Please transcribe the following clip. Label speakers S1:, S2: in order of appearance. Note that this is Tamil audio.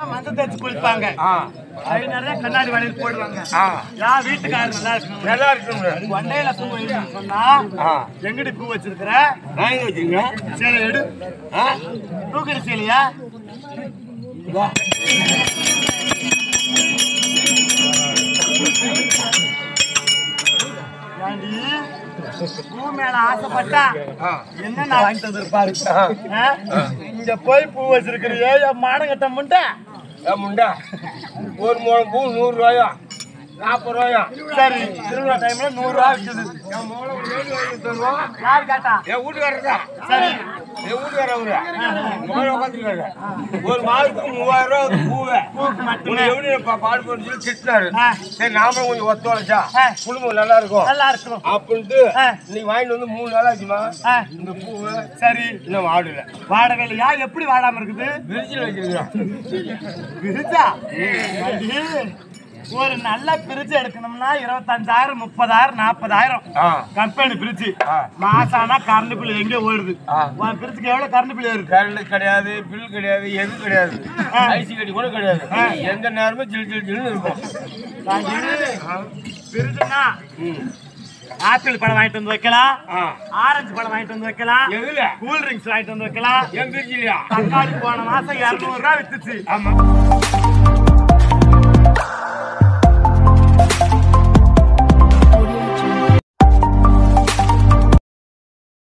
S1: மஞ்சள் தேய்ச்சி குளிப்பாங்க
S2: ஆ
S1: கை நிறைய கண்ணாடி வளையல் போடுவாங்க
S2: ஆ
S1: யார் வீட்டுக்காரர் நல்லா இருக்கணும்
S2: நல்லா இருக்குங்க
S1: கொண்டையில பூ வைக்கணும்னு சொன்னா
S2: ஆ
S1: எங்கடி பூ வச்சிருக்கிற
S2: நான் எங்க வச்சுருங்க
S1: சேலை எடு
S2: ஆ
S1: தூக்கிற சேலையா
S2: வா
S1: ஏண்டி பூ மேல ஆசைப்பட்டா
S2: ஆ
S1: என்ன நான் வாங்கிட்டு வந்திருப்பாரு
S2: ஆ.
S1: இங்க போய் பூ வச்சிருக்கிறியே என் மானகட்ட முண்டை
S2: ஏ முண்டா ஒரு மூணு பூ நூறு ரூபாயா நாற்பது ரூபாயா
S1: சரி திருவிழா டைம்ல நூறு ரூபா விற்குது
S2: என் மூளை ஏழு வாங்கி தருவோம்
S1: யார் கேட்டா
S2: என் வீட்டுக்காரர்
S1: சரி
S2: என் வீட்டுக்காரர் அவரு உங்க மேல உட்காந்துருக்காரு ஒரு மாதத்துக்கு மூவாயிரம் ரூபா வந்து பூவை
S1: பூக்கு மட்டுமே
S2: உன்னை எப்படி பா- பாடு போட்டு சொல்லி திட்டினாரு
S1: ஆ.
S2: சரி நாமளும் கொஞ்சம் ஒத்துழைச்சா
S1: ஆ.
S2: குடும்பம் நல்லா இருக்கும்
S1: நல்லா இருக்கும்
S2: அப்படின்ட்டு
S1: ஆ.
S2: நீ வாங்கிட்டு வந்து மூணு நாள் ஆச்சுமா
S1: ஆ,
S2: இந்த பூவை
S1: சரி
S2: இன்னும் வாடல
S1: வாடகை இல்லையா எப்படி வாடாம இருக்குது
S2: விரிச்சில் வச்சிருக்கிறான்
S1: பிரிச்சா அடி, ஒரு நல்ல பிரிட்ஜ் எடுக்கணும்னா இருபத்தஞ்சாயிரம் முப்பதாயிரம் நாற்பதாயிரம்
S2: ஆ
S1: கம்பெனி பிரிட்ஜ்
S2: ஆ.
S1: மாசம் ஆனா கரண்ட் பில் எங்க ஓடுது
S2: ஆ.
S1: உன் பிரிட்ஜுக்கு எவ்வளவு கரண்ட் பில் ஏறுது
S2: கரண்ட் கிடையாது பில் கிடையாது எது கிடையாது ஐசி கட்டி கூட கிடையாது எந்த நேரமும் ஜில் ஜில் ஜில்னு இருக்கும்
S1: பிரிட்ஜ்னா ஆப்பிள் பழம் வாங்கிட்டு வந்து வைக்கலாம்
S2: ஆ.
S1: ஆரஞ்சு பழம் வாங்கிட்டு வந்து வைக்கலாம்
S2: எதுல
S1: கூல் ட்ரிங்க்ஸ் வாங்கிட்டு வந்து வைக்கலாம்
S2: என் பிரிட்ஜ் இல்லையா
S1: தக்காளி போன மாசம் இருநூறு ரூபா வித்துச்சு
S2: ஆமா